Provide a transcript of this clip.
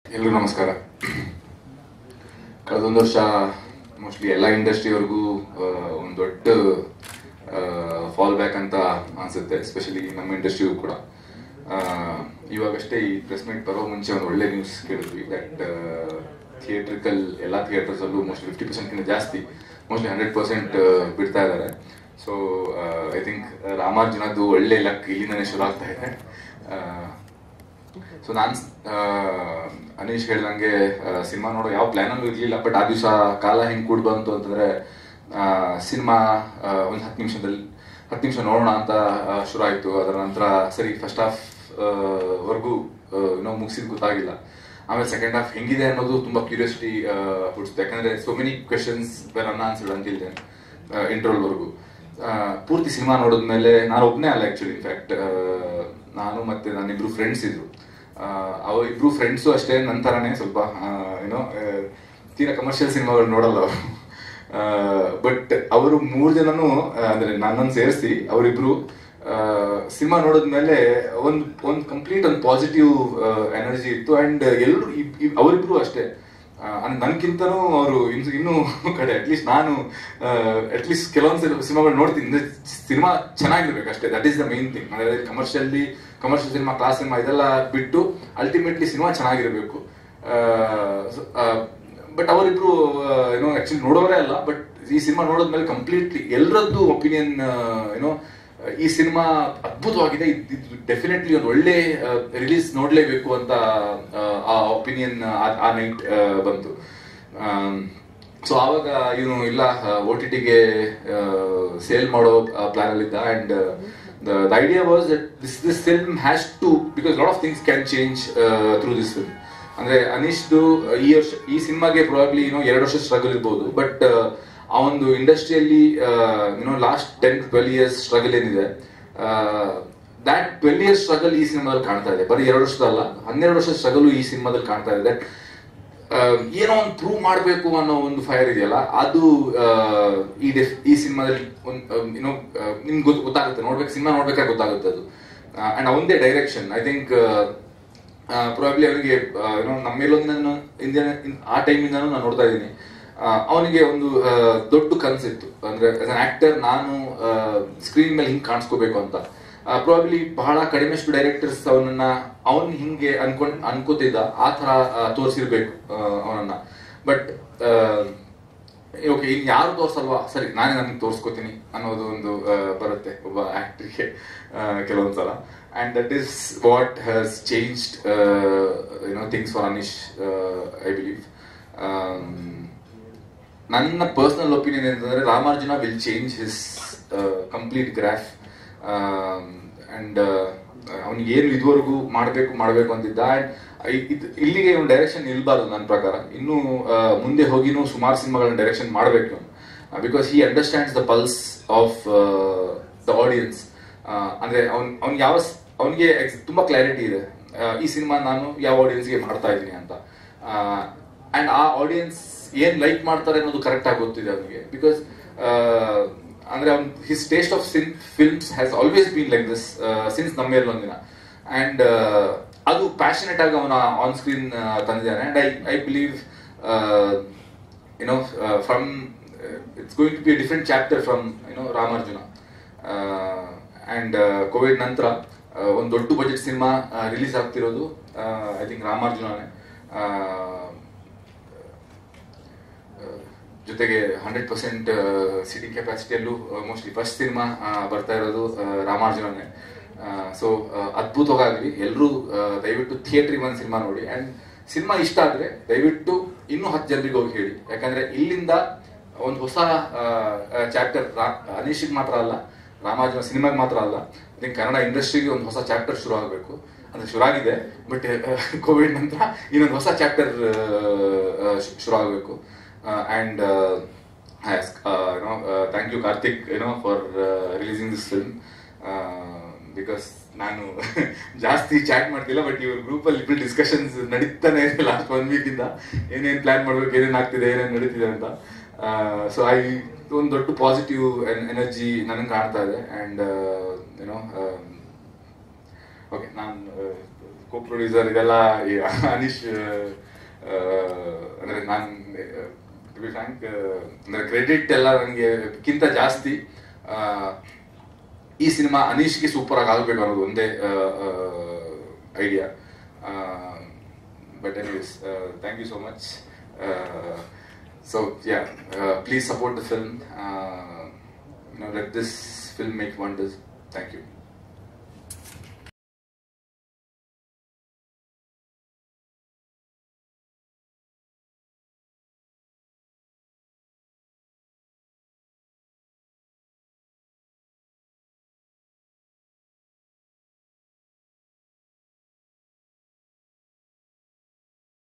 ಎಲ್ರಿಗೂ ನಮಸ್ಕಾರ ಕಳೆದೊಂದು ವರ್ಷ ಮೋಸ್ಟ್ಲಿ ಎಲ್ಲ ಇಂಡಸ್ಟ್ರಿಯವ್ರಿಗೂ ಒಂದು ದೊಡ್ಡ ಫಾಲ್ ಬ್ಯಾಕ್ ಅಂತ ಅನ್ಸುತ್ತೆ ಎಸ್ಪೆಷಲಿ ನಮ್ಮ ಇಂಡಸ್ಟ್ರಿಗೂ ಕೂಡ ಆ, ಇವಾಗಷ್ಟೇ ಈ ಪ್ರೆಸ್ ಮೀಟ್ ಬರೋ ಮುಂಚೆ ಒಂದು ಒಳ್ಳೆ ನ್ಯೂಸ್ ಕೇಳಿದ್ವಿ ದಟ್ ಥಿಯೇಟ್ರಿಕಲ್ ಎಲ್ಲ ಥಿಯೇಟರ್ಸಲ್ಲೂ ಮೋಸ್ಟ್ಲಿ ಫಿಫ್ಟಿ ಪರ್ಸೆಂಟ್ಗಿಂತ ಜಾಸ್ತಿ ಮೋಸ್ಟ್ಲಿ ಹಂಡ್ರೆಡ್ ಪರ್ಸೆಂಟ್ ಬಿಡ್ತಾ ಇದ್ದಾರೆ ಸೊ ಐ ಥಿಂಕ್ ರಾಮಾರ್ಜುನದ್ದು ಒಳ್ಳೆ ಲಕ್ ಇಲ್ಲಿಂದನೇ ಶುರು ಆಗ್ತಾ ಇದೆ ಆ, ಸೊ ನಾನು ಅನೀಶ್ ಹೇಳ್ದಂಗೆ ಸಿನಿಮಾ ನೋಡೋ ಯಾವ ಪ್ಲಾನಲ್ಲೂ ಇರಲಿಲ್ಲ ಬಟ್ ಆ ದಿವಸ ಕಾಲ ಹೆಂಗೆ ಕೂಡ್ ಬಂತು ಅಂತಂದ್ರೆ ಸಿನಿಮಾ ಒಂದು ಹತ್ತು ನಿಮಿಷದಲ್ಲಿ ಹತ್ತು ನಿಮಿಷ ನೋಡೋಣ ಅಂತ ಆ, ಶುರು ಆಯಿತು ಅದರ ನಂತರ ಸರಿ ಫಸ್ಟ್ ಹಾಫ್ ವರ್ಗೂ ಏನೋ ಮುಗಿಸಿದ್ ಗೊತ್ತಾಗಿಲ್ಲ ಆಮೇಲೆ ಸೆಕೆಂಡ್ ಹಾಫ್ ಹೆಂಗಿದೆ ಅನ್ನೋದು ತುಂಬಾ ಕ್ಯೂರಿಯಾಸಿಟಿ ಹುಟ್ಟಿಸ್ತು ಯಾಕಂದ್ರೆ ಸೋ ಮೆನಿ ಕ್ವೆಶನ್ಸ್ ಬೇರೆ ಅನ್ನ ಆನ್ಸರ್ಡ್ ಅಂತಿಲ್ದೆ ಇಂಟರ್ವಲ್ವರೆಗೂ ಪೂರ್ತಿ ಸಿನಿಮಾ ನೋಡಿದ್ಮೇಲೆ ನಾನು ಒಬ್ಬನೇ ಅಲ್ಲ ಆಕ್ಚುಲಿ ಇನ್ಫ್ಯಾಕ್ಟ್ ನಾನು ಮತ್ತೆ ನನ್ನಿಬ್ರು ಫ್ರೆಂಡ್ಸ್ ಇದ್ರು ಆ, ಅವ್ರ ಇಬ್ರು ಫ್ರೆಂಡ್ಸು ಅಷ್ಟೇ ನಂತರನೇ ಸ್ವಲ್ಪ ಏನೋ ತೀರಾ ಕಮರ್ಷಿಯಲ್ ಸಿನಿಮಾಗಳು ನೋಡಲ್ಲ ಅವರು ಬಟ್ ಅವರು ಮೂರು ಜನನು ಆ, ಅಂದ್ರೆ ನನ್ನನ್ನು ಸೇರಿಸಿ ಅವರಿಬ್ರು ಸಿನಿಮಾ ನೋಡಿದ್ಮೇಲೆ ಒಂದು ಒಂದು ಕಂಪ್ಲೀಟ್ ಒಂದು ಪಾಸಿಟಿವ್ ಎನರ್ಜಿ ಇತ್ತು ಅಂಡ್ ಎಲ್ಲರೂ ಅವರಿಬ್ರು ಅಷ್ಟೇ ನನ್ಕಿಂತನೂ ಅವರು ಇನ್ನು ಇನ್ನೂ ಕಡೆ ಅಟ್ಲೀಸ್ಟ್ ನಾನು ಅಟ್ಲೀಸ್ಟ್ ಕೆಲವೊಂದು ಸಿನಿಮಾಗಳು ನೋಡ್ತೀನಿ ಅಂದ್ರೆ ಸಿನಿಮಾ ಚೆನ್ನಾಗಿರ್ಬೇಕು ಅಷ್ಟೇ that is the main thing ಅಂದ್ರೆ commercially commercial cinema class cinema ಇದೆಲ್ಲ ಬಿಟ್ಟು ಅಲ್ಟಿಮೇಟ್ಲಿ ಸಿನಿಮಾ ಚೆನ್ನಾಗಿರಬೇಕು ಬಟ್ ಅವರಿಬ್ರು ಏನೋ ಆಕ್ಚುಲಿ ನೋಡೋರೇ ಅಲ್ಲ ಬಟ್ ಈ ಸಿನಿಮಾ ನೋಡಿದ್ಮೇಲೆ ಕಂಪ್ಲೀಟ್ಲಿ ಎಲ್ಲರದ್ದು ಒಪಿನಿಯನ್ ಏನೋ ಈ ಸಿನಿಮಾ ಅದ್ಭುತವಾಗಿದೆ ಇದು ಡೆಫಿನೆಟ್ಲಿ ಒಂದು ಒಳ್ಳೆ ರಿಲೀಸ್ ನೋಡ್ಲೇಬೇಕು ಅಂತ ಆ, ಆ ಒಪಿನಿಯನ್ ಆ ನೈಟ್ ಬಂತು ಸೊ ಆವಾಗ ಇವನು ಇಲ್ಲ ಓ ಟಿ ಟಿಗೆ ಸೇಲ್ ಮಾಡೋ ಪ್ಲಾನ್ ಅಲ್ಲಿದ್ದ and the idea was that this this film has to because lot of things can change through this film ಅಂದ್ರೆ ಅನೀಶ್ದು ಈ ವರ್ಷ ಈ ಸಿನಿಮಾಗೆ ಪ್ರಾಬ್ಲಿ ಏನೋ ಎರಡು ವರ್ಷ ಸ್ಟ್ರಗಲ್ ಇರ್ಬೋದು ಬಟ್ ಆ ಒಂದು ಇಂಡಸ್ಟ್ರಿಯಲ್ಲಿ ಏನೋ last ten twelve years struggle ಏನಿದೆ ದ್ಯಾಟ್ ಟ್ವೆಲ್ ಇಯರ್ಸ್ ಸ್ಟ್ರಗಲ್ ಈ ಸಿನಿಮಾದಲ್ಲಿ ಕಾಣ್ತಾ ಇದೆ ಬರೀ ಎರಡು ವರ್ಷದಲ್ಲ ಹನ್ನೆರಡು ವರ್ಷದ ಸ್ಟ್ರಗಲ್ ಈ ಸಿನಿಮಾದಲ್ಲಿ ಕಾಣ್ತಾ ಇದೆ ದಟ್ ಏನೋ ಒಂದು ಪ್ರೂವ್ ಮಾಡಬೇಕು ಅನ್ನೋ ಒಂದು ಫೈರ್ ಇದೆಯಲ್ಲ ಅದು ಆ, ಈ ಡೆಫ್ ಈ ಸಿನಿಮಾದಲ್ಲಿ ಒಂದು ಏನೋ ನಿಮ್ಗೆ ಗೊತ್ತು ಗೊತ್ತಾಗುತ್ತೆ ನೋಡ್ಬೇಕು ಸಿನಿಮಾ ನೋಡ್ಬೇಕಾದ್ರೆ ಗೊತ್ತಾಗುತ್ತೆ ಅದು ಅಂಡ್ ಅವಂದೇ ಡೈರೆಕ್ಷನ್ ಐ ಥಿಂಕ್ ಪ್ರಾಬ್ಲಿ ಅವನಿಗೆ ಏನೋ ನಮ್ಮ ಮೇಲೊಂದಿನ ಇಂದಿನ ಆ ಟೈಮಿಂದನೂ ನಾನು ನೋಡ್ತಾ ಇದ್ದೀನಿ ಅವನಿಗೆ ಒಂದು ಆ, ದೊಡ್ಡ ಕನಸಿತ್ತು ಅಂದ್ರೆ ಆಸ್ ಅನ್ ಆಕ್ಟರ್ ನಾನು ಸ್ಕ್ರೀನ್ ಮೇಲೆ ಹಿಂಗೆ ಕಾಣಿಸ್ಕೋಬೇಕು ಅಂತ ಪ್ರಾಬ್ಲಿ ಬಹಳ ಕಡಿಮೆಷ್ಟು ಡೈರೆಕ್ಟರ್ಸ್ ಅವನನ್ನ ಅವನ್ ಹಿಂಗೆ ಅನ್ಕೊಂಡ್ ಅನ್ಕೋತಿದ್ದ ಆ ತರ ತೋರಿಸಿರ್ಬೇಕು ಅವನನ್ನ ಬಟ್ ಓಕೆ ಇನ್ ಯಾರು ತೋರ್ಸಲ್ವಾ ಸರಿ ನಾನೇ ನನಗೆ ತೋರಿಸ್ಕೋತೀನಿ ಅನ್ನೋದು ಒಂದು ಆ, ಬರುತ್ತೆ ಒಬ್ಬ ಆಕ್ಟರ್ಗೆ ಕೆಲವೊಂದ್ಸಲ and that is what has changed you know things for Anish I believe ನನ್ನ ಪರ್ಸನಲ್ ಒಪಿನಿಯನ್ ಏನಂತಂದ್ರೆ Ramarjuna will change his complete graph and ಅವ್ನಿಗೆ ಏನು ಇದುವರೆಗೂ ಮಾಡಬೇಕು ಮಾಡಬೇಕು ಅಂತಿದ್ದ ಅಂಡ್ ಇಲ್ಲಿಗೆ ಒಂದು ಡೈರೆಕ್ಷನ್ ನಿಲ್ಬಾರ್ದು ನನ್ನ ಪ್ರಕಾರ ಇನ್ನು ಆ, ಮುಂದೆ ಹೋಗಿನೂ ಸುಮಾರು ಸಿನಿಮಾಗಳನ್ನ ಡೈರೆಕ್ಷನ್ ಮಾಡಬೇಕು because he understands the pulse of the audience ಅಂದ್ರೆ ಅವ್ನ್ ಅವ್ನ್ ಯಾವ ಅವನಿಗೆ ತುಂಬಾ ಕ್ಲಾರಿಟಿ ಇದೆ ಆ, ಈ ಸಿನಿಮಾ ನಾನು ಯಾವ ಆಡಿಯನ್ಸ್ಗೆ ಮಾಡ್ತಾ ಇದ್ದೀನಿ ಅಂತ ಅಂಡ್ ಆ ಆಡಿಯನ್ಸ್ ಏನ್ ಲೈಕ್ ಮಾಡ್ತಾರೆ ಅನ್ನೋದು ಕರೆಕ್ಟ್ ಆಗಿ ಗೊತ್ತಿದೆ ಅವನಿಗೆ ಬಿಕಾಸ್ ಅಂದ್ರೆ ಅವ್ನ್ his taste of cine films has always been like this since ನಮ್ಮ ಒಂದಿನ ಅಂಡ್ ಅದು ಪ್ಯಾಷನೆಟ್ ಆಗಿ ಅವನ ಆನ್ ಸ್ಕ್ರೀನ್ ತಂದಿದ್ದಾನೆ and I I believe you know from it's going to be different chapter from you know Ramarjuna and COVID ನಂತರ ಒಂದು ದೊಡ್ಡ budget cinema release ಆಗ್ತಿರೋದು ಐ ಥಿಂಕ್ ರಾಮಾರ್ಜುನನೇ ಆ, ಜೊತೆಗೆ ಹಂಡ್ರೆಡ್ ಪರ್ಸೆಂಟ್ ಸಿಟಿಂಗ್ ಕೆಪಾಸಿಟಿಯಲ್ಲೂ ಮೋಸ್ಟ್ಲಿ ಫಸ್ಟ್ ಸಿನಿಮಾ ಬರ್ತಾ ಇರೋದು ಆ, ರಾಮಾರ್ಜುನನೇ ಸೊ ಅದ್ಭುತವಾಗಲಿ ಎಲ್ಲರೂ ದಯವಿಟ್ಟು ಥಿಯೇಟ್ರಿಗೆ ಒಂದು ಸಿನಿಮಾ ನೋಡಿ ಅಂಡ್ ಸಿನಿಮಾ ಇಷ್ಟ ಆದ್ರೆ ದಯವಿಟ್ಟು ಇನ್ನೂ ಹತ್ತು ಜನರಿಗೆ ಹೋಗಿ ಹೇಳಿ ಯಾಕಂದ್ರೆ ಇಲ್ಲಿಂದ ಒಂದು ಹೊಸ ಚಾಪ್ಟರ್ ಅನೀಶಿಗೆ ಮಾತ್ರ ಅಲ್ಲ ರಾಮಾರ್ಜುನ ಸಿನಿಮಾಗೆ ಮಾತ್ರ ಅಲ್ಲ ಐ ಥಿಂಕ್ ಕನ್ನಡ ಇಂಡಸ್ಟ್ರಿಗೆ ಒಂದು ಹೊಸ ಚಾಪ್ಟರ್ ಶುರು ಆಗಬೇಕು ಅಂದ್ರೆ ಶುರು ಆಗಿದೆ ಬಟ್ ಕೋವಿಡ್ ನಂತರ ಇನ್ನೊಂದು ಹೊಸ ಚಾಪ್ಟರ್ ಶುರು ಆಗಬೇಕು and you know thank you Karthik you know for releasing this film because ನಾನು ಜಾಸ್ತಿ ಚಾಟ್ ಮಾಡ್ತಿಲ್ಲ ಬಟ್ ಇವ್ರ ಗ್ರೂಪ್ ಅಲ್ಲಿ ಇಬ್ಬರು ಡಿಸ್ಕಷನ್ಸ್ ನಡೀತಾನೆ ಇದೆ ಲಾಸ್ಟ್ ಒನ್ ವೀಕ್ ಇಂದ ಏನೇನ್ ಪ್ಲಾನ್ ಮಾಡ್ಬೇಕು ಏನೇನ್ ಆಗ್ತಿದೆ ಏನೇನ್ ನಡೀತಿದೆ ಅಂತ ಸೊ ಐ ಒಂದು ದೊಡ್ಡ ಪಾಸಿಟಿವ್ ಎನರ್ಜಿ ನನಗೆ ಕಾಣ್ತಾ ಇದೆ ಅಂಡ್ ಯುನೋ ಓಕೆ ನಾನು ಕೋ ಪ್ರೊಡ್ಯೂಸರ್ ಇದೆಲ್ಲ ಈ ಅನೀಶ್ ಆ, ಅಂದ್ರೆ ನಾನು ಟು ಬಿ ಫ್ರಾಂಕ್ ಅಂದ್ರೆ ಕ್ರೆಡಿಟ್ ಎಲ್ಲ ನನಗೆ ಕಿಂತ ಜಾಸ್ತಿ ಆ, ಈ ಸಿನಿಮಾ ಅನೀಶ್ಗೆ ಸೂಪರ್ ಆಗಿ ಆಗಬೇಕು ಅನ್ನೋದು ಒಂದೇ idea but anyways thank you so much so yeah please support the film let this film make wonders thank you